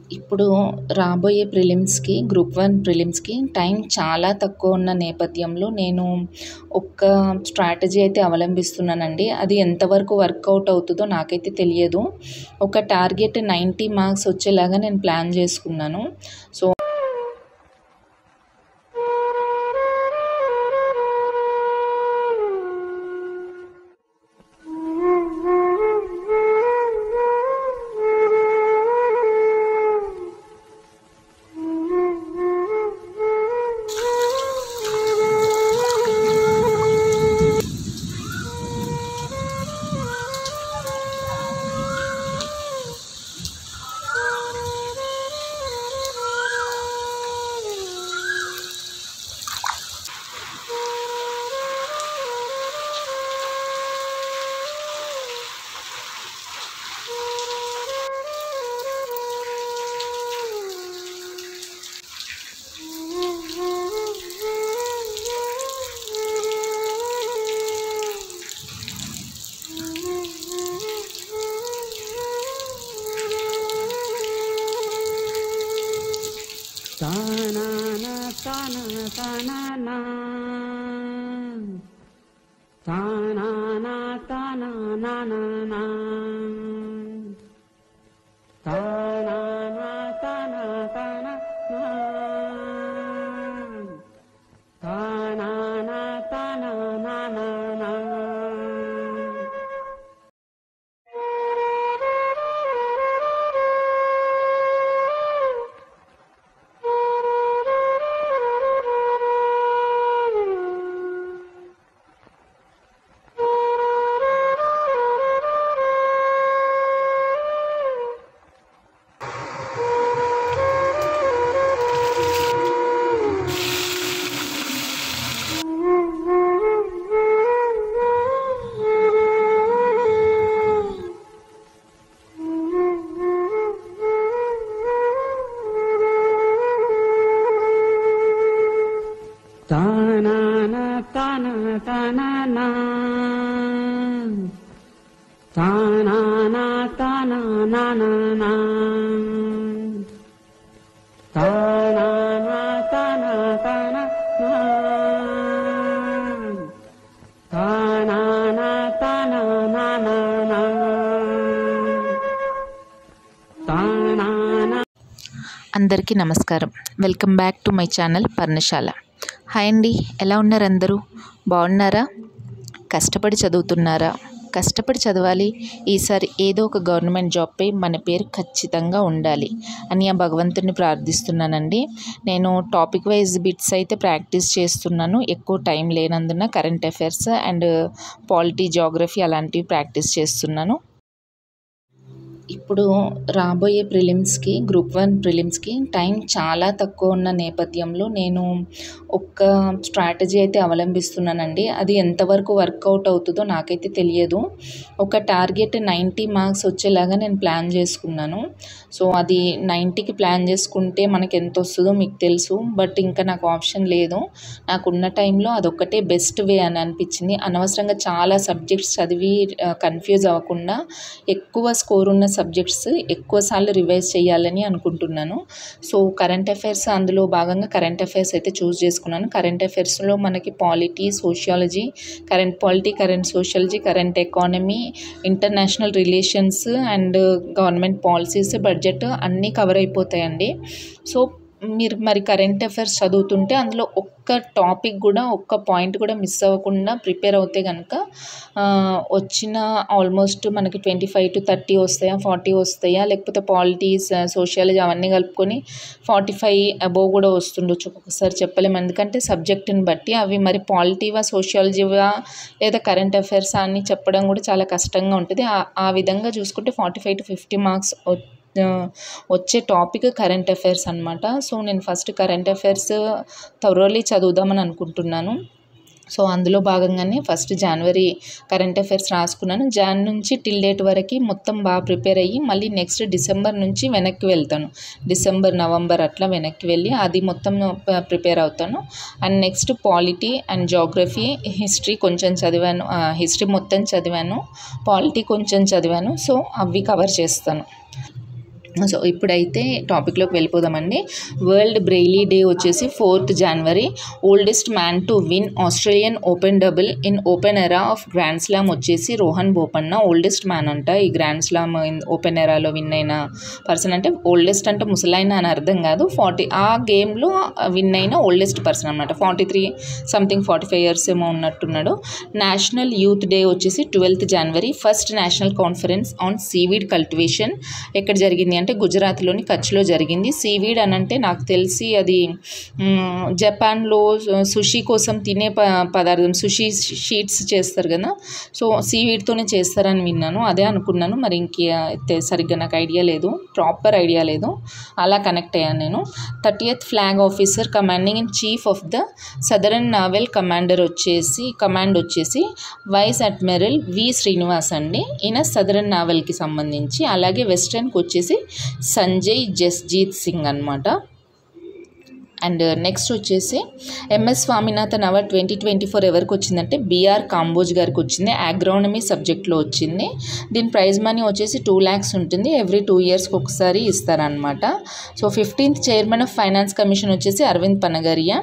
ఇప్పుడు రాబోయే ప్రిలిమ్స్కి గ్రూప్ వన్ ప్రిలిమ్స్కి టైం చాలా తక్కువ ఉన్న నేపథ్యంలో నేను ఒక స్ట్రాటజీ అయితే అవలంబిస్తున్నానండి అది ఎంతవరకు వర్కౌట్ అవుతుందో నాకైతే తెలియదు ఒక టార్గెట్ నైంటీ మార్క్స్ వచ్చేలాగా నేను ప్లాన్ చేసుకున్నాను సో తానానా తానా తానానా తానానా తానా నానానా తానానా తానా తానా తానానా తానా నానానా తానానా తానా తానానా తానానా తానా నానానా తానానా తానా తానా తానానా తానా నానానా తానానా అందరికీ నమస్కారం welcome back to my channel Parnashala hi అండి ఎలా ఉన్నారు అందరూ బాగున్నారా కష్టపడి చదువుతున్నారా కష్టపడి చదవాలి ఈసారి ఏదో ఒక గవర్నమెంట్ జాబ్పై మన పేరు ఖచ్చితంగా ఉండాలి అని ఆ భగవంతుని ప్రార్థిస్తున్నానండి నేను టాపిక్ వైజ్ బిట్స్ అయితే ప్రాక్టీస్ చేస్తున్నాను ఎక్కువ టైం లేనందున current affairs and polity geography అలాంటివి ప్రాక్టీస్ చేస్తున్నాను ఇప్పుడు రాబోయే ప్రిలిమ్స్కి గ్రూప్ వన్ ప్రిలిమ్స్కి టైం చాలా తక్కువ ఉన్న నేపథ్యంలో నేను ఒక స్ట్రాటజీ అయితే అవలంబిస్తున్నానండి అది ఎంతవరకు వర్కౌట్ అవుతుందో నాకైతే తెలియదు ఒక టార్గెట్ నైంటీ మార్క్స్ వచ్చేలాగా నేను ప్లాన్ చేసుకున్నాను సో అది నైంటీకి ప్లాన్ చేసుకుంటే మనకి ఎంత వస్తుందో మీకు తెలుసు బట్ ఇంకా నాకు ఆప్షన్ లేదు నాకున్న టైంలో అదొక్కటే బెస్ట్ వే అని అనిపించింది అనవసరంగా చాలా సబ్జెక్ట్స్ చదివి కన్ఫ్యూజ్ అవ్వకుండా ఎక్కువ స్కోర్ ఉన్న సబ్జెక్ట్స్ ఎక్కువసార్లు రివైజ్ చేయాలని అనుకుంటున్నాను సో కరెంట్ అఫైర్స్ అందులో భాగంగా కరెంట్ అఫైర్స్ అయితే చూస్ చేసుకున్నాను కరెంట్ అఫైర్స్లో మనకి polity sociology current polity current sociology current economy international relations and government policies budget అన్నీ కవర్ అయిపోతాయండి సో మీరు మరి కరెంట్ అఫైర్స్ చదువుతుంటే అందులో ఒక్క టాపిక్ కూడా ఒక్క పాయింట్ కూడా మిస్ అవ్వకుండా ప్రిపేర్ అవుతే కనుక వచ్చిన ఆల్మోస్ట్ మనకి ట్వంటీ ఫైవ్ టు థర్టీ వస్తాయా ఫార్టీ వస్తాయా లేకపోతే పాలిటీస్ సోషియాలజీ అవన్నీ కలుపుకొని ఫార్టీ ఫైవ్ అబోవ్ కూడా వస్తుండొచ్చు ఒక్కొక్కసారి చెప్పలేము ఎందుకంటే సబ్జెక్టుని బట్టి అవి మరి పాలిటీవా సోషియాలజీవా లేదా కరెంట్ అఫైర్స్ అని చెప్పడం కూడా చాలా కష్టంగా ఉంటుంది ఆ విధంగా చూసుకుంటే forty five to fifty marks వచ్చే టాపిక్ కరెంట్ అఫైర్స్ అనమాట సో నేను ఫస్ట్ కరెంట్ అఫైర్స్ థరోలీ చదువుదామని అనుకుంటున్నాను సో అందులో భాగంగానే ఫస్ట్ జనవరి కరెంట్ అఫైర్స్ రాసుకున్నాను జాన్ నుంచి టిల్ డేట్ వరకు మొత్తం బాగా ప్రిపేర్ అయ్యి మళ్ళీ నెక్స్ట్ డిసెంబర్ నుంచి వెనక్కి వెళ్తాను డిసెంబర్ నవంబర్ అట్లా వెనక్కి వెళ్ళి అది మొత్తం ప్రిపేర్ అవుతాను and next polity and geography history కొంచెం చదివాను హిస్టరీ మొత్తం చదివాను పాలిటీ కొంచెం చదివాను సో అవి కవర్ చేస్తాను సో ఇప్పుడైతే టాపిక్లోకి వెళ్ళిపోదామండి వరల్డ్ బ్రెయిలీ డే వచ్చేసి fourth January oldest man to win Australian open double in open era of grand slam వచ్చేసి రోహన్ బోపన్న ఓల్డెస్ట్ మ్యాన్ అంట ఈ గ్రాండ్ స్లామ్ ఇన్ ఓపెన్ ఎరాలో విన్ అయిన పర్సన్ అంటే ఓల్డెస్ట్ అంటే ముసలైన అని అర్థం కాదు ఫార్టీ ఆ గేమ్లో విన్ అయిన ఓల్డెస్ట్ పర్సన్ అనమాట forty three something forty five years ఏమో ఉన్నట్టున్నాడు నేషనల్ యూత్ డే వచ్చేసి twelfth January first national conference on seaweed cultivation ఎక్కడ జరిగింది అంటే గుజరాత్లోని కచ్లో జరిగింది సీవీడ్ అని అంటే నాకు తెలిసి అది మ్, జపాన్లో సుషి కోసం తినే ప పదార్థం సుషి షీట్స్ చేస్తారు కదా సో సీవీడ్తోనే చేస్తారని విన్నాను అదే అనుకున్నాను మరి ఇంకే అయితే సరిగ్గా నాకు ఐడియా లేదు ప్రాపర్ ఐడియా లేదు అలా కనెక్ట్ అయ్యాను నేను thirtieth flag officer commanding in chief of the southern naval commander వచ్చేసి కమాండ్ వచ్చేసి వైస్ అడ్మిరల్ వి శ్రీనివాస్ అండి ఈయన సదరన్ నావెల్కి సంబంధించి అలాగే వెస్టర్న్కి వచ్చేసి సంజయ్ జస్జీత్ సింగ్ అనమాట అండ్ నెక్స్ట్ వచ్చేసి M S Swaminathan award twenty twenty four ఎవరికి వచ్చిందంటే బీఆర్ కాంబోజ్ గారికి వచ్చింది అగ్రానమీ సబ్జెక్ట్లో వచ్చింది దీని ప్రైజ్ మనీ వచ్చేసి టూ ల్యాక్స్ ఉంటుంది ఎవ్రీ టూ ఇయర్స్కి ఒకసారి ఇస్తారనమాట so fifteenth chairman of finance commission వచ్చేసి అరవింద్ పనగరియా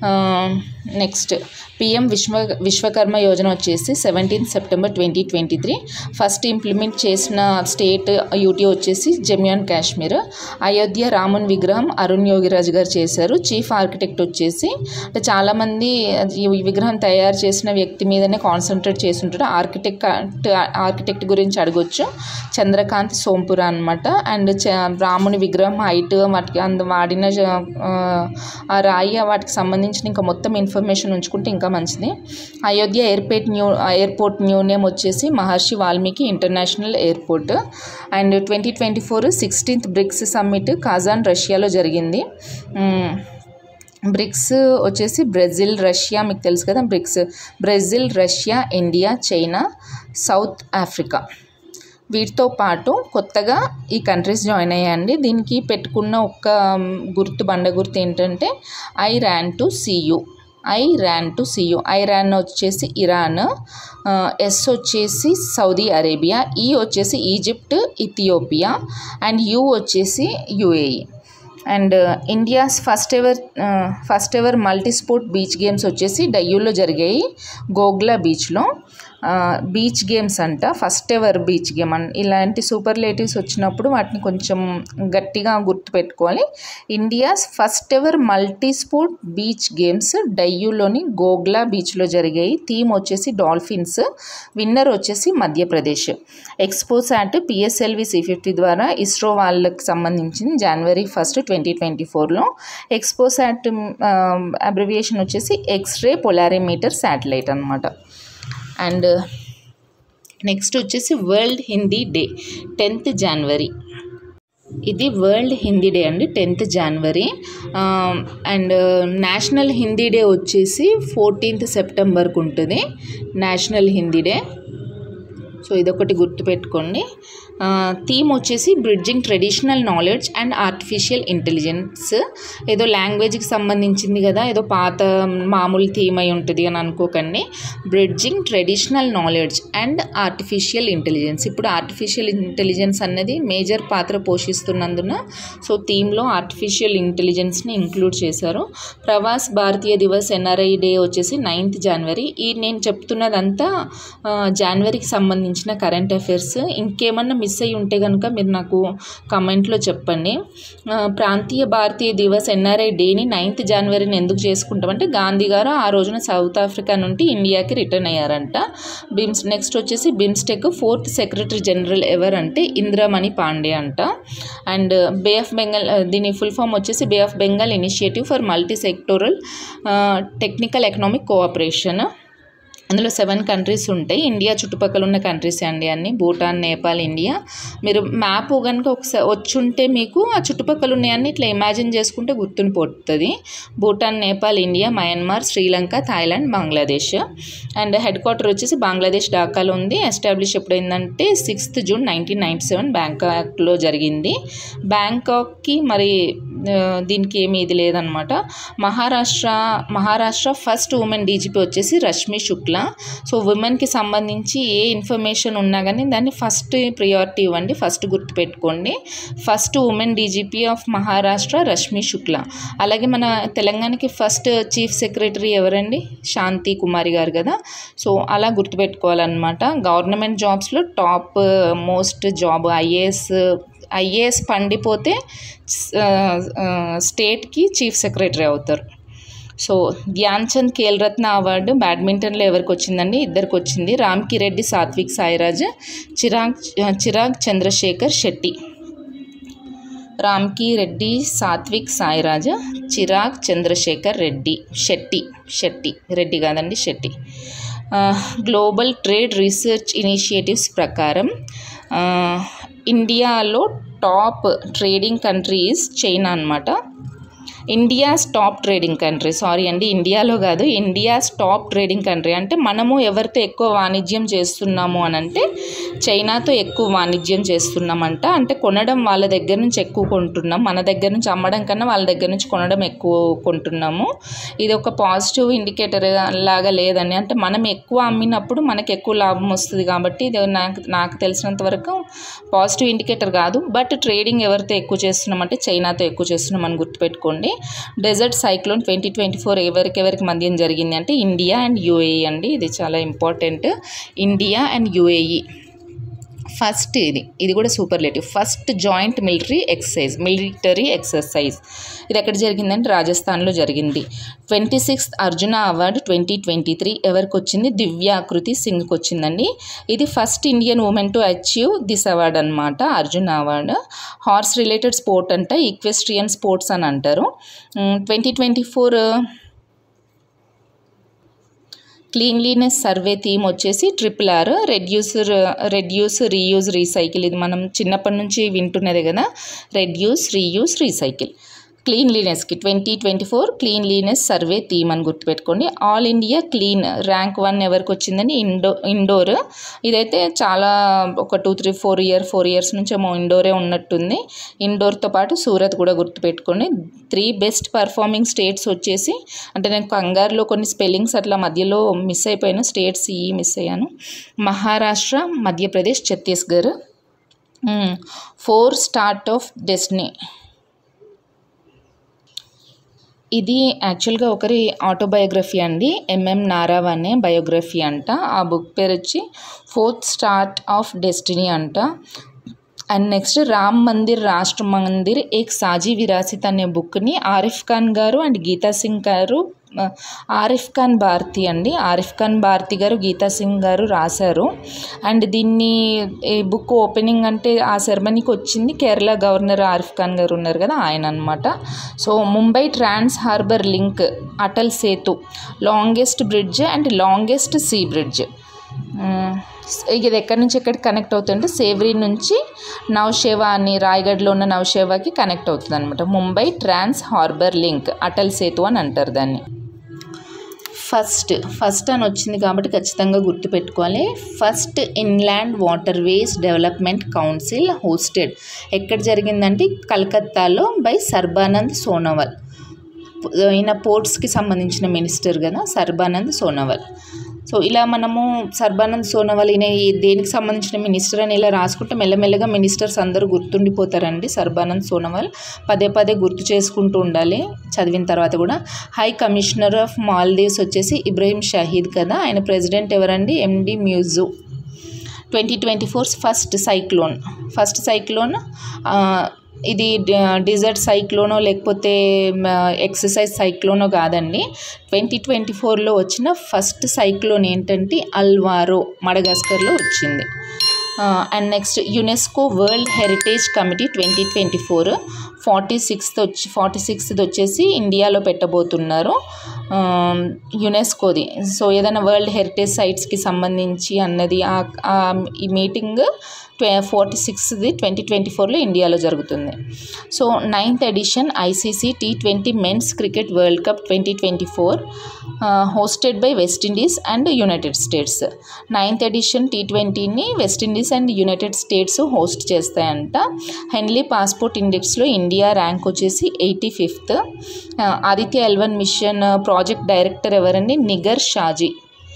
నెక్స్ట్ పిఎం విశ్వ విశ్వకర్మ యోజన వచ్చేసి seventeenth September twenty twenty three first implement చేసిన స్టేట్ యూటీ వచ్చేసి జమ్మూ అండ్ కాశ్మీర్ అయోధ్య రామున్ విగ్రహం అరుణ్ యోగిరాజు గారు చేశారు చీఫ్ ఆర్కిటెక్ట్ వచ్చేసి అంటే చాలామంది ఈ విగ్రహం తయారు చేసిన వ్యక్తి మీదనే కాన్సన్ట్రేట్ చేసి ఉంటారు ఆర్కిటెక్ట్ ఆర్కిటెక్ట్ గురించి అడగొచ్చు చంద్రకాంత్ సోంపుర అనమాట అండ్ చ రాముని విగ్రహం హైట్ వాటికి అందు వాడిన ఆ, ఆ రాయి వాటికి సంబంధించిన ఇంకా మొత్తం ఇన్ఫర్మేషన్ ఉంచుకుంటే ఇంకా మంచిది Ayodhya airport new airport new name వచ్చేసి Maharshi Valmiki international airport and twenty twenty four sixteenth BRICS summit Kazan రష్యాలో జరిగింది మ్మ్. బ్రిక్స్ వచ్చేసి బ్రెజిల్ రష్యా మీకు తెలుసు కదా BRICS Brazil Russia India China South Africa వీటితో పాటు కొత్తగా ఈ కంట్రీస్ జాయిన్ అయ్యాయండి దీనికి పెట్టుకున్న ఒక్క మ్, గుర్తు బండ గుర్తు ఏంటంటే I ran to see you I ran to see you I ran వచ్చేసి ఇరాన్ ఆ, ఎస్ వచ్చేసి సౌదీ అరేబియా ఈ వచ్చేసి ఈజిప్ట్ ఇథియోపియా అండ్ యు వచ్చేసి UAE and India's first ever first ever multi sport beach games వచ్చేసి డయ్యూలో జరిగాయి గోగ్లా బీచ్లో బీచ్ గేమ్స్ అంట ఫస్ట్ ఎవర్ బీచ్ గేమ్ అన్ ఇలాంటి సూపర్లేటివ్స్ వచ్చినప్పుడు వాటిని కొంచెం గట్టిగా గుర్తుపెట్టుకోవాలి India's first ever multi sport beach games డయ్యూలోని గోగ్లా బీచ్లో జరిగాయి థీమ్ వచ్చేసి డాల్ఫిన్స్ విన్నర్ వచ్చేసి Madhya Pradesh XPoSat PSLV C fifty ద్వారా ఇస్రో వాళ్ళకి సంబంధించింది జనవరి ఫస్ట్ ట్వంటీ ట్వంటీ ఫోర్లో ఎక్స్పోసాట్ అబ్రివియేషన్ వచ్చేసి ఎక్స్రే పొలారిమీటర్ శాటిలైట్ అనమాట అండ్ నెక్స్ట్ వచ్చేసి world Hindi day tenth January ఇది వరల్డ్ హిందీ డే అండి tenth January and national Hindi day వచ్చేసి ఫోర్టీన్త్ సెప్టెంబర్కి ఉంటుంది నేషనల్ హిందీ డే సో ఇదొకటి గుర్తుపెట్టుకోండి థీమ్ వచ్చేసి bridging traditional knowledge and artificial intelligence ఏదో లాంగ్వేజ్కి సంబంధించింది కదా ఏదో పాత మామూలు థీమ్ అయి ఉంటుంది అని అనుకోకండి bridging traditional knowledge and artificial intelligence ఇప్పుడు ఆర్టిఫిషియల్ ఇంటెలిజెన్స్ అన్నది మేజర్ పాత్ర పోషిస్తున్నందున సో థీమ్లో ఆర్టిఫిషియల్ ఇంటెలిజెన్స్ని ఇంక్లూడ్ చేశారు ప్రవాస్ భారతీయ దివస్ ఎన్ఆర్ఐ డే వచ్చేసి నైన్త్ జనవరి ఈ నేను చెప్తున్నదంతా ఆ, జనవరికి సంబంధించిన కరెంట్ అఫైర్స్ ఇంకేమన్నా మిస్ అయ్యి ఉంటే కనుక మీరు నాకు కమెంట్లో చెప్పండి ఆ, ప్రాంతీయ భారతీయ దివస్ ఎన్ఆర్ఐ డేని నైన్త్ జనవరిని ఎందుకు చేసుకుంటామంటే గాంధీ గారు ఆ రోజున సౌత్ ఆఫ్రికా నుండి ఇండియాకి రిటర్న్ అయ్యారంట బిమ్స్ నెక్స్ట్ వచ్చేసి బిమ్స్టెక్ ఫోర్త్ సెక్రటరీ జనరల్ ఎవర్ అంటే ఇందిరామణి పాండే అంట అండ్ బే ఆఫ్ బెంగాల్ దీని ఫుల్ ఫామ్ వచ్చేసి bay of Bengal initiative for multi sectoral technical economic cooperation అందులో సెవెన్ కంట్రీస్ ఉంటాయి ఇండియా చుట్టుపక్కల ఉన్న కంట్రీస్ అండి అన్ని భూటాన్ నేపాల్ ఇండియా మీరు మ్యాప్ కనుక ఒకసారి వచ్చుంటే మీకు ఆ చుట్టుపక్కల ఉన్నాయన్నీ ఇట్లా ఇమాజిన్ చేసుకుంటే గుర్తుండిపోతుంది Bhutan Nepal India Myanmar Sri Lanka Thailand Bangladesh and head quarter వచ్చేసి బంగ్లాదేశ్ ఢాకాలో ఉంది ఎస్టాబ్లిష్ ఎప్పుడైందంటే sixth June nineteen ninety seven బ్యాంకాక్లో జరిగింది బ్యాంకాక్కి మరి ఆ, దీనికి ఏమీ ఇది లేదనమాట Maharashtra Maharashtra first women DGP వచ్చేసి రష్మి శుక్లా సో ఉమెన్కి సంబంధించి ఏ ఇన్ఫర్మేషన్ ఉన్నా కానీ దాన్ని ఫస్ట్ ప్రియారిటీ ఇవ్వండి ఫస్ట్ గుర్తుపెట్టుకోండి first women DGP of Maharashtra Rashmi Shukla అలాగే మన తెలంగాణకి ఫస్ట్ చీఫ్ సెక్రటరీ ఎవరండి శాంతి కుమారి గారు కదా సో అలా గుర్తుపెట్టుకోవాలన్నమాట గవర్నమెంట్ జాబ్స్లో top most job IAS IAS పండిపోతే స్టేట్కి చీఫ్ సెక్రటరీ అవుతారు సో ధ్యాన్ చంద్ ఖేల్ రత్న అవార్డు బ్యాడ్మింటన్లో ఎవరికి వచ్చిందండి ఇద్దరికి వచ్చింది రామ్కి రెడ్డి సాత్విక్ సాయిరాజ్ చిరాగ్ చిరాగ్ చంద్రశేఖర్ శెట్టి రామ్కి రెడ్డి సాత్విక్ సాయిరాజ్ చిరాగ్ చంద్రశేఖర్ రెడ్డి శెట్టి శెట్టి రెడ్డి కాదండి శెట్టి ఆ, గ్లోబల్ ట్రేడ్ రీసెర్చ్ ఇనిషియేటివ్స్ ప్రకారం ఆ, ఇండియాలో టాప్ ట్రేడింగ్ కంట్రీస్ చైనా అన్నమాట India's top trading country sorry అండి ఇండియాలో కాదు ఇండియాస్ టాప్ ట్రేడింగ్ కంట్రీ అంటే మనము ఎవరితో ఎక్కువ వాణిజ్యం చేస్తున్నాము అని అంటే చైనాతో ఎక్కువ వాణిజ్యం చేస్తున్నామంట అంటే కొనడం వాళ్ళ దగ్గర నుంచి ఎక్కువ కొంటున్నాం మన దగ్గర నుంచి అమ్మడం కన్నా వాళ్ళ దగ్గర నుంచి కొనడం ఎక్కువ కొంటున్నాము ఇది ఒక పాజిటివ్ ఇండికేటర్ లాగా లేదండి అంటే మనం ఎక్కువ అమ్మినప్పుడు మనకి ఎక్కువ లాభం వస్తుంది కాబట్టి ఇది నాకు నాకు తెలిసినంత వరకు పాజిటివ్ ఇండికేటర్ కాదు బట్ ట్రేడింగ్ ఎవరితో ఎక్కువ చేస్తున్నామంటే చైనాతో ఎక్కువ చేస్తున్నామని గుర్తుపెట్టుకోండి desert cyclone twenty twenty four ఎవరికెవరికి మధ్యం జరిగింది అంటే ఇండియా అండ్ యూఏఈ అండి ఇది చాలా important India and UAE first ఇది ఇది కూడా superlative first joint military exercise military exercise ఇది ఎక్కడ జరిగిందంటే రాజస్థాన్లో జరిగింది twenty sixth Arjuna award twenty twenty three ఎవరికి వచ్చింది దివ్యాకృతి సింగ్కి వచ్చిందండి ఇది first Indian women to achieve this award అనమాట Arjuna award horse related sport అంట ఈక్వెస్ట్రియన్ స్పోర్ట్స్ అని అంటారు twenty twenty four cleanliness survey theme వచ్చేసి triple R reduce reduce reuse recycle ఇది మనం చిన్నప్పటి నుంచి వింటున్నదే కదా రెడ్యూస్ రీయూజ్ రీసైకిల్ క్లీన్లీనెస్కి twenty twenty four cleanliness survey theme అని గుర్తుపెట్టుకోండి all India clean rank one ఎవరికి వచ్చిందని ఇండో ఇండోర్ ఇదైతే చాలా ఒక two three four year four years నుంచి ఏమో ఇండోరే ఉన్నట్టుంది ఇండోర్తో పాటు సూరత్ కూడా గుర్తుపెట్టుకోండి త్రీ బెస్ట్ పర్ఫార్మింగ్ స్టేట్స్ వచ్చేసి అంటే నేను కంగారులో కొన్ని స్పెల్లింగ్స్ అట్లా మధ్యలో మిస్ అయిపోయాను స్టేట్స్ ఈ మిస్ అయ్యాను Maharashtra Madhya Pradesh Chhattisgarh four stars of destiny ఇది యాక్చువల్గా ఒకరి ఆటోబయోగ్రఫీ అండి ఎంఎం నారావ్ అనే బయోగ్రఫీ అంట ఆ బుక్ పేరు వచ్చి ఫోర్త్ స్టార్ట్ ఆఫ్ డెస్టినీ అంట అండ్ నెక్స్ట్ రామ్ మందిర్ రాష్ట్ర మందిర్ ఏక్ సాజీ విరాసిత్ అనే బుక్ని ఆరిఫ్ ఖాన్ గారు అండ్ గీతా సింగ్ గారు ఆ, ఆరిఫ్ ఖాన్ భారతి అండి ఆరిఫ్ ఖాన్ భారతి గారు గీతా సింగ్ గారు రాశారు అండ్ దీన్ని ఈ బుక్ ఓపెనింగ్ అంటే ఆ సెరమనీకి వచ్చింది కేరళ గవర్నర్ ఆరిఫ్ ఖాన్ గారు ఉన్నారు కదా ఆయన అనమాట so Mumbai trans harbour link Atal Setu longest bridge and longest sea bridge ఇది ఎక్కడి నుంచి ఎక్కడికి కనెక్ట్ అవుతుందంటే సేవరి నుంచి నౌషేవా అని రాయగఢ్లో ఉన్న నౌషేవాకి కనెక్ట్ అవుతుంది అనమాట Mumbai trans harbour link Atal Setu అని అంటారు దాన్ని ఫస్ట్ ఫస్ట్ అని వచ్చింది కాబట్టి ఖచ్చితంగా గుర్తుపెట్టుకోవాలి first inland waterways development council hosted ఎక్కడ జరిగిందంటే కలకత్తాలో బై సర్బానంద్ సోనోవాల్ ఈయన పోర్ట్స్కి సంబంధించిన మినిస్టర్ కదా సర్బానంద్ సోనోవాల్ సో ఇలా మనము సర్బానంద్ సోనోవాల్ ఈయన ఈ దేనికి సంబంధించిన మినిస్టర్ అని ఇలా రాసుకుంటే మెల్లమెల్లగా మినిస్టర్స్ అందరూ గుర్తుండిపోతారండి సర్బానంద్ సోనోవాల్ పదే పదే గుర్తు చేసుకుంటూ ఉండాలి చదివిన తర్వాత కూడా హై కమిషనర్ ఆఫ్ మాల్దీవ్స్ వచ్చేసి ఇబ్రహీం షహీద్ కదా ఆయన ప్రెసిడెంట్ ఎవరండి MD Muizzu twenty twenty four first cyclone first cyclone ఇది డిజర్ట్ సైక్లోనో లేకపోతే ఎక్సర్సైజ్ సైక్లోనో కాదండి ట్వంటీ ట్వంటీ ఫోర్లో వచ్చిన ఫస్ట్ సైక్లోన్ ఏంటంటే అల్వారో మడగాస్కర్లో వచ్చింది and next UNESCO world heritage committee twenty twenty four forty sixth వచ్చి ఫార్టీ సిక్స్త్ వచ్చేసి ఇండియాలో పెట్టబోతున్నారు యునెస్కోది సో ఏదైనా వరల్డ్ హెరిటేజ్ సైట్స్కి సంబంధించి అన్నది ఆ- ఆ ఈ మీటింగ్ ట్వే ఫోర్టీ సిక్స్ది ట్వంటీ ట్వంటీ ఫోర్లో ఇండియాలో జరుగుతుంది so ninth edition ICC T twenty men's cricket world cup twenty twenty four hosted by West Indies and United States ninth edition T ట్వంటీని West Indies and United States host చేస్తాయంట హెన్లీ passport ఇండెక్స్లో India rank వచ్చేసి eighty fifth Aditya L one mission project director ఎవరండి Nigar Shaji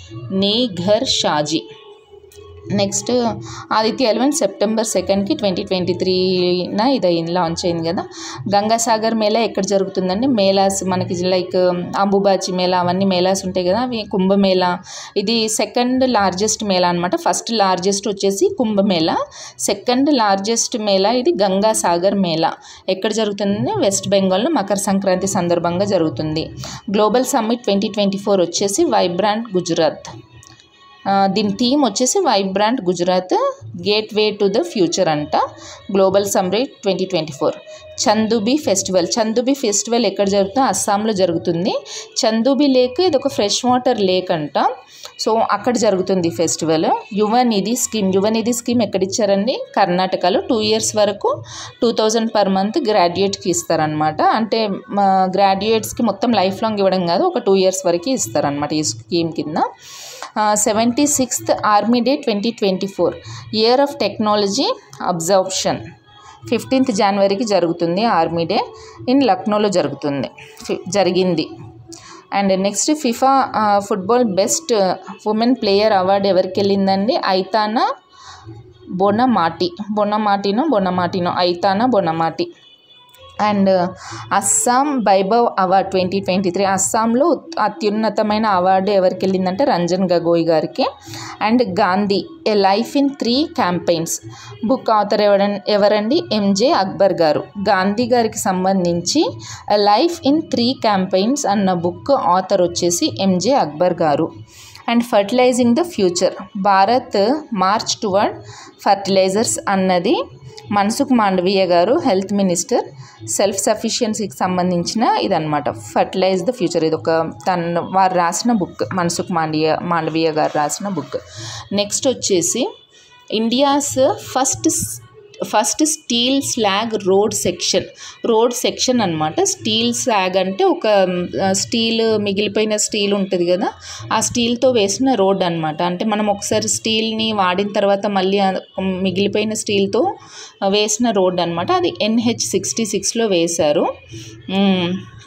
Nigar Shaji next Aditya L one September సెకండ్కి twenty twenty త్రీన ఇది అయింది launch అయింది కదా గంగాసాగర్ మేళా ఎక్కడ జరుగుతుందండి మేళాస్ మనకి లైక్ అంబుబాచి మేళా అవన్నీ మేళాస్ ఉంటాయి కదా అవి కుంభమేళా ఇది సెకండ్ లార్జెస్ట్ మేళా అనమాట ఫస్ట్ లార్జెస్ట్ వచ్చేసి కుంభమేళా సెకండ్ లార్జెస్ట్ మేళా ఇది గంగాసాగర్ మేళా ఎక్కడ జరుగుతుందండి వెస్ట్ బెంగాల్లో మకర సంక్రాంతి సందర్భంగా జరుగుతుంది global summit twenty twenty four వచ్చేసి వైబ్రాంట్ గుజరాత్ ఆ, దీని థీమ్ వచ్చేసి vibrant Gujarat gateway to the future అంట global summit twenty twenty four Chandubi festival Chandubi festival ఎక్కడ జరుగుతుందో అస్సాంలో జరుగుతుంది చందుబి లేక్ ఇది ఒక ఫ్రెష్ వాటర్ లేక్ అంట సో అక్కడ జరుగుతుంది ఈ ఫెస్టివల్ యువ నిధి స్కీమ్ యువ నిధి స్కీమ్ ఎక్కడ ఇచ్చారండి కర్ణాటకలో టూ ఇయర్స్ వరకు టూ థౌజండ్ పర్ మంత్ గ్రాడ్యుయేట్కి ఇస్తారనమాట అంటే గ్రాడ్యుయేట్స్కి మొత్తం లైఫ్ లాంగ్ ఇవ్వడం కాదు ఒక టూ ఇయర్స్ వరకు ఇస్తారనమాట ఈ స్కీమ్ కింద seventy sixth army day twenty twenty four year of technology absorption fifteenth జనవరికి జరుగుతుంది ఆర్మీ డే ఇన్ లక్నోలో జరుగుతుంది ఫి- జరిగింది and next FIFA football best women player award ఎవరికి వెళ్ళిందండి ఐతానా బొనమాటి బొనమాటినో బొనమాటినో Aitana Bonmati and Assam Vaibhav award twenty twenty three అస్సాంలో ఉత్- అత్యున్నతమైన అవార్డు ఎవరికి వెళ్ళిందంటే రంజన్ గగోయ్ గారికి and Gandhi a life in three campaigns book author ఎవరం ఎవరండి ఎంజే అక్బర్ గారు గాంధీ గారికి సంబంధించి a life in three campaigns అన్న బుక్ ఆథర్ వచ్చేసి ఎంజే అక్బర్ గారు and fertilizing the future Bharat march toward fertilizers అన్నది మన్సుఖ్ మాండవీయ గారు హెల్త్ మినిస్టర్ సెల్ఫ్ సఫిషియన్సీకి సంబంధించిన ఇదన్నమాట ఫర్టిలైజ్ ద ఫ్యూచర్ ఇది ఒక తన వారు రాసిన బుక్ మన్సుఖ్ మాండియ మాండవీయ గారు రాసిన బుక్ నెక్స్ట్ వచ్చేసి India's first first steel slag road section road section అనమాట స్టీల్ స్లాగ్ అంటే ఒక స్టీల్ మిగిలిపోయిన స్టీల్ ఉంటుంది కదా ఆ స్టీల్తో వేసిన రోడ్ అనమాట అంటే మనం ఒకసారి స్టీల్ని వాడిన తర్వాత మళ్ళీ ఆ మిగిలిపోయిన స్టీల్తో వేసిన రోడ్ అనమాట అది ఎన్హెచ్ సిక్స్టీ సిక్స్లో వేశారు మ్మ్.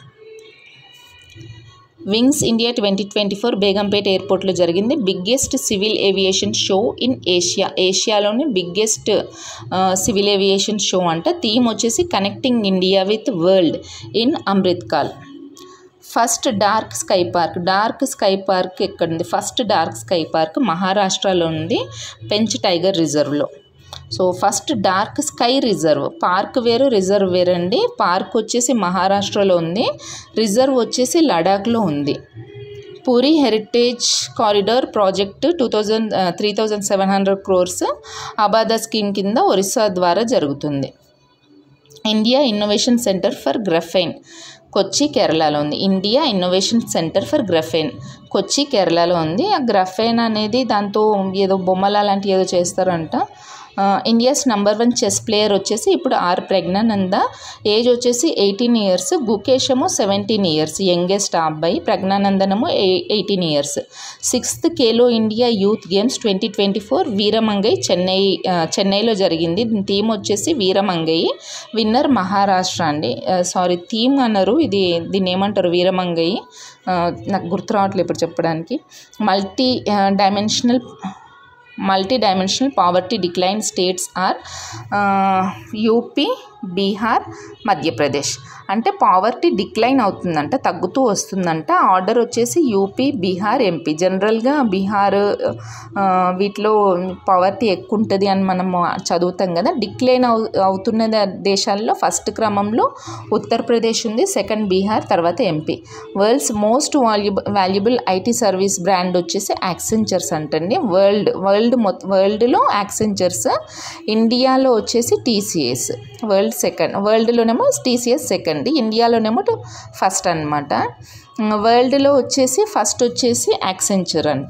Wings India twenty twenty four Begumpet ఎయిర్పోర్ట్లో జరిగింది biggest civil aviation show in Asia ఏషియాలోని బిగ్గెస్ట్ సివిల్ ఏవియేషన్ షో అంట థీమ్ వచ్చేసి connecting India with world in Amritkaal first dark sky park dark sky park ఎక్కడుంది ఫస్ట్ డార్క్ స్కై పార్క్ మహారాష్ట్రలో ఉంది Pench tiger రిజర్వ్లో so first dark sky reserve park వేరు reserve వేరండి park వచ్చేసి మహారాష్ట్రలో ఉంది రిజర్వ్ వచ్చేసి లడాఖ్లో ఉంది Puri heritage corridor project two thousand three thousand seven hundred crores Abadha scheme కింద ఒరిస్సా ద్వారా జరుగుతుంది India innovation centre for graphene Kochi కేరళలో ఉంది India innovation centre for graphene Kochi కేరళలో ఉంది ఆ గ్రఫైన్ అనేది దాంతో ఏదో బొమ్మల లాంటి ఏదో చేస్తారంట India's number one chess player వచ్చేసి ఇప్పుడు ఆర్ ప్రజ్ఞానంద ఏజ్ వచ్చేసి ఎయిటీన్ ఇయర్స్ గుకేషము సెవెంటీన్ ఇయర్స్ యంగెస్ట్ ఆ అబ్బాయి ప్రజ్ఞానందనము eighteen years sixth Khelo India youth games twenty twenty four Veeramangai Chennai ఆ, చెన్నైలో జరిగింది దీని థీమ్ వచ్చేసి వీరమంగై విన్నర్ మహారాష్ట్ర అండి సారీ థీమ్ అన్నారు ఇది దీన్ని ఏమంటారు వీరమంగై ఆ, నాకు గుర్తు రావట్లేదు ఇప్పుడు చెప్పడానికి multi dimensional multi dimensional poverty decline states are UP Bihar Madhya Pradesh అంటే పావర్టీ డిక్లైన్ అవుతుందంట తగ్గుతూ వస్తుందంట ఆర్డర్ వచ్చేసి యూపీ బీహార్ ఎంపీ జనరల్గా బీహార్ ఆ, వీటిలో పవర్టీ ఎక్కువ ఉంటుంది అని మనం చదువుతాం కదా డిక్లైన్ అవు అవుతున్న ద- దేశాల్లో ఫస్ట్ క్రమంలో ఉత్తరప్రదేశ్ ఉంది సెకండ్ బీహార్ తర్వాత MP world's most valuable valuable IT service brand వచ్చేసి యాక్సెంచర్స్ అంటండి వరల్డ్ వరల్డ్ మొత్తం వరల్డ్లో యాక్సెంచర్స్ ఇండియాలో వచ్చేసి టీసీఎస్ వరల్డ్ సెకండ్ వరల్డ్లోనేమో టీసీఎస్ సెకండ్ ఇండియాలోనేమో ఫస్ట్ అనమాట వరల్డ్లో వచ్చేసి ఫస్ట్ వచ్చేసి యాక్సెంచర్ అంట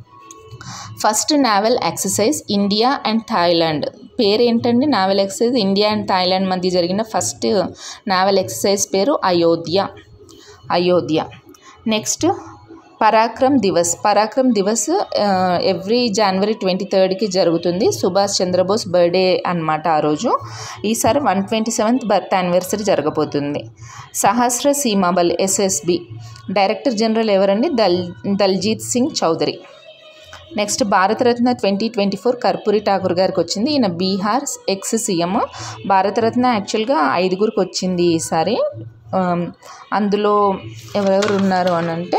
first naval exercise India and Thailand పేరు ఏంటండి naval exercise India and Thailand మధ్య జరిగిన ఫస్ట్ నావల్ ఎక్సర్సైజ్ పేరు అయోధ్య అయోధ్య నెక్స్ట్ పరాక్రమ్ దివస్ పరాక్రమ్ దివస్ ఎవ్రీ జనవరి ట్వంటీ థర్డ్కి జరుగుతుంది సుభాష్ చంద్రబోస్ బర్త్డే అనమాట ఆ రోజు ఈసారి one twenty seventh birth anniversary జరగబోతుంది Sashastra Seema Bal SSB director general ఎవరండి దల్ Daljeet Singh Chaudhary next Bharat Ratna twenty twenty four Karpoori Thakur గారికి వచ్చింది ఈయన బీహార్ ఎక్స్ సీఎం భారతరత్న యాక్చువల్గా ఐదుగురికి వచ్చింది ఈసారి ఆమ్, అందులో ఎవరెవరు ఉన్నారు అని అంటే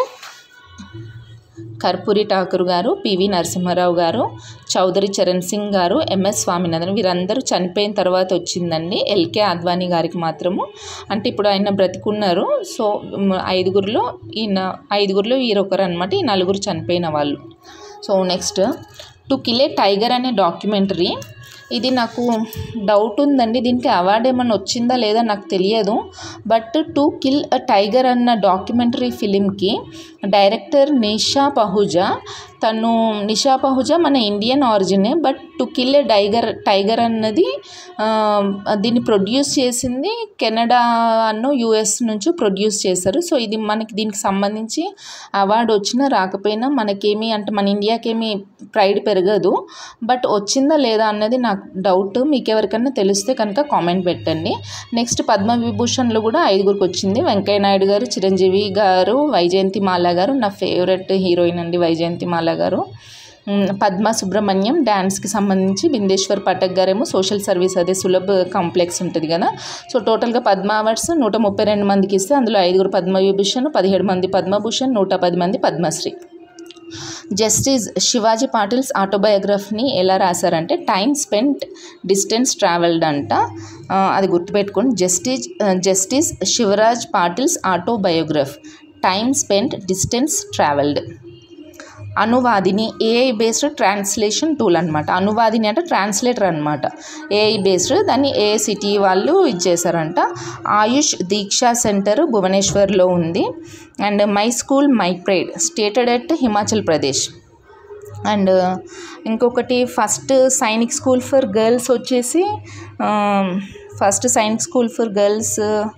కర్పూరి ఠాకూర్ గారు పివి నరసింహారావు గారు చౌదరి చరణ్ సింగ్ గారు ఎంఎస్ స్వామినాథన్ వీరందరూ చనిపోయిన తర్వాత వచ్చిందండి ఎల్కే అద్వానీ గారికి మాత్రము అంటే ఇప్పుడు ఆయన బ్రతికున్నారు సో మ్, ఐదుగురిలో ఈయన ఐదుగురిలో ఈరొకరు అనమాట ఈ నలుగురు చనిపోయిన వాళ్ళు so next to kill a tiger అనే డాక్యుమెంటరీ ఇది నాకు డౌట్ ఉందండి దీనికి అవార్డు ఏమైనా వచ్చిందా లేదా నాకు తెలియదు but to kill a tiger అన్న డాక్యుమెంటరీ ఫిలింకి డైరెక్టర్ నిషా పహుజా తను నిషా పహుజా మన ఇండియన్ ఆరిజినే but to kill a tiger tiger అన్నది ఆ, దీన్ని ప్రొడ్యూస్ చేసింది కెనడా అన్నో యుఎస్ నుంచి ప్రొడ్యూస్ చేశారు సో ఇది మనకి దీనికి సంబంధించి అవార్డు వచ్చినా రాకపోయినా మనకేమి అంటే మన ఇండియాకేమి ప్రైడ్ పెరగదు బట్ వచ్చిందా లేదా అన్నది నాకు డౌట్ మీకు ఎవరికైనా తెలిస్తే కనుక కామెంట్ పెట్టండి నెక్స్ట్ పద్మ విభూషణ్లో కూడా ఐదుగురికి వచ్చింది వెంకయ్య నాయుడు గారు చిరంజీవి గారు వైజయంతి మాలా గారు నా ఫేవరెట్ హీరోయిన్ అండి వైజయంతి మాలా గారు మ్, పద్మ సుబ్రహ్మణ్యం డ్యాన్స్కి సంబంధించి బిందేశ్వర్ పటక్ గారేమో సోషల్ సర్వీస్ అదే సులభ్ కాంప్లెక్స్ ఉంటుంది కదా సో టోటల్గా పద్మ అవార్డ్స్ నూట ముప్పై రెండు మందికి ఇస్తే అందులో ఐదుగురు పద్మవిభూషణ్ పదిహేడు మంది పద్మభూషణ్ నూట పది మంది పద్మశ్రీ జస్టిస్ శివాజీ పాటిల్స్ ఆటోబయోగ్రఫీని ఎలా రాశారంటే టైం స్పెంట్ డిస్టెన్స్ ట్రావెల్డ్ అంట ఆ, అది గుర్తుపెట్టుకోండి justice justice Shivraj Patil's autobiography time spent distance travelled Anuvadini AI based translation tool అనమాట అనువాదిని అంటే ట్రాన్స్లేటర్ అనమాట ఏఐ బేస్డ్ దాన్ని ఏఐసిటీ వాళ్ళు ఇచ్చేసారంట ఆయుష్ దీక్షా సెంటర్ భువనేశ్వర్లో ఉంది and my school my pride stated at Himachal Pradesh and ఇంకొకటి first Sainik school for girls వచ్చేసి first Sainik school for girls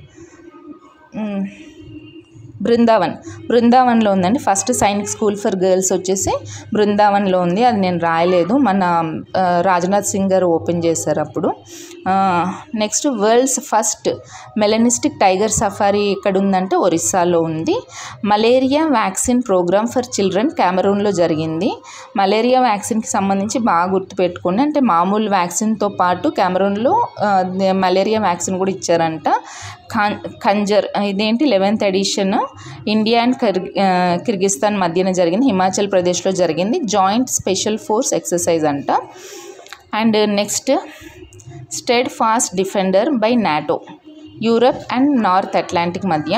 Vrindavan బృందావన్లో ఉందండి first Sainik school for girls వచ్చేసి బృందావన్లో ఉంది అది నేను రాయలేదు మన ఆ, రాజ్నాథ్ సింగ్ గారు ఓపెన్ చేశారు అప్పుడు next world's first melanistic tiger safari ఎక్కడ ఉందంటే ఒరిస్సాలో ఉంది malaria vaccine programme for children కెమెరూన్లో జరిగింది మలేరియా వ్యాక్సిన్కి సంబంధించి బాగా గుర్తుపెట్టుకోండి అంటే మామూలు వ్యాక్సిన్తో పాటు కెమెరూన్లో ఆ, మలేరియా వ్యాక్సిన్ కూడా ఇచ్చారంట ఖాన్ ఖంజర్ ఇదేంటి లెవెన్త్ ఎడిషన్ ఇండియా అండ్ కిర్ ఆ, కిర్గిస్తాన్ మధ్యన జరిగింది హిమాచల్ ప్రదేశ్లో జరిగింది జాయింట్ స్పెషల్ ఫోర్స్ ఎక్సర్సైజ్ అంట and next steadfast defender by NATO Europe and North Atlantic మధ్య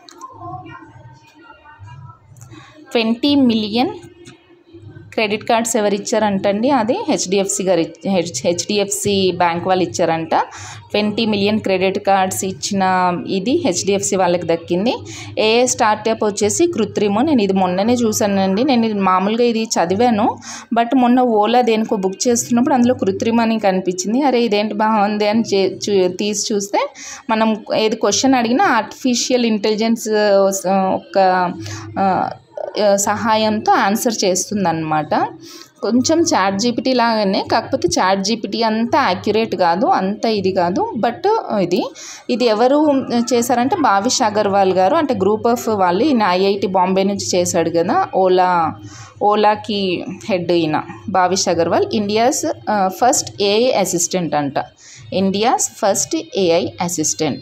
ట్వంటీ మిలియన్ క్రెడిట్ కార్డ్స్ ఎవరు ఇచ్చారంటండి అది హెచ్డిఎఫ్సి గారు హెచ్డిఎఫ్సి బ్యాంక్ వాళ్ళు ఇచ్చారంట ట్వంటీ మిలియన్ క్రెడిట్ కార్డ్స్ ఇచ్చిన ఇది హెచ్డిఎఫ్సి వాళ్ళకి దక్కింది ఏ స్టార్టప్ వచ్చేసి కృత్రిమ నేను ఇది మొన్ననే చూసానండి నేను ఇది మామూలుగా ఇది చదివాను బట్ మొన్న ఓలా దేనికో బుక్ చేస్తున్నప్పుడు అందులో కృత్రిమ అని కనిపించింది అరే ఇదేంటి బాగుంది అని చే- చూ- తీసి చూస్తే మనం ఏది క్వశ్చన్ అడిగినా ఆర్టిఫిషియల్ ఇంటెలిజెన్స్ ఒక ఆ, ఆ, సహాయంతో ఆన్సర్ చేస్తుందన్నమాట కొంచెం చాట్ జీపీటీ లాగానే కాకపోతే చాట్ జీపీటీ అంత యాక్యురేట్ కాదు అంత ఇది కాదు బట్ ఇది ఇది ఎవరు చేశారంటే భావిష్ అగర్వాల్ గారు అంటే గ్రూప్ ఆఫ్ వాళ్ళు ఈయన ఐఐటి బాంబే నుంచి చేశాడు కదా ఓలా ఓలాకి హెడ్ ఈయన Bhavish Aggarwal India's first AI assistant అంట ఇండియాస్ ఫస్ట్ ఏఐ అసిస్టెంట్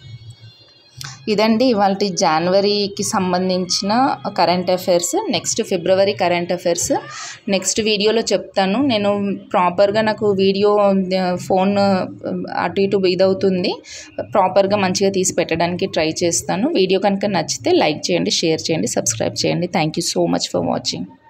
ఇదండి ఇవాళ జనవరికి సంబంధించిన కరెంట్ అఫైర్స్ నెక్స్ట్ ఫిబ్రవరి కరెంట్ అఫైర్స్ నెక్స్ట్ వీడియోలో చెప్తాను నేను ప్రాపర్గా నాకు వీడియో ఫోన్ అటు ఇటు ఇదవుతుంది ప్రాపర్గా మంచిగా తీసి పెట్టడానికి ట్రై చేస్తాను వీడియో కనుక నచ్చితే లైక్ చేయండి షేర్ చేయండి సబ్స్క్రైబ్ చేయండి thank you so much for watching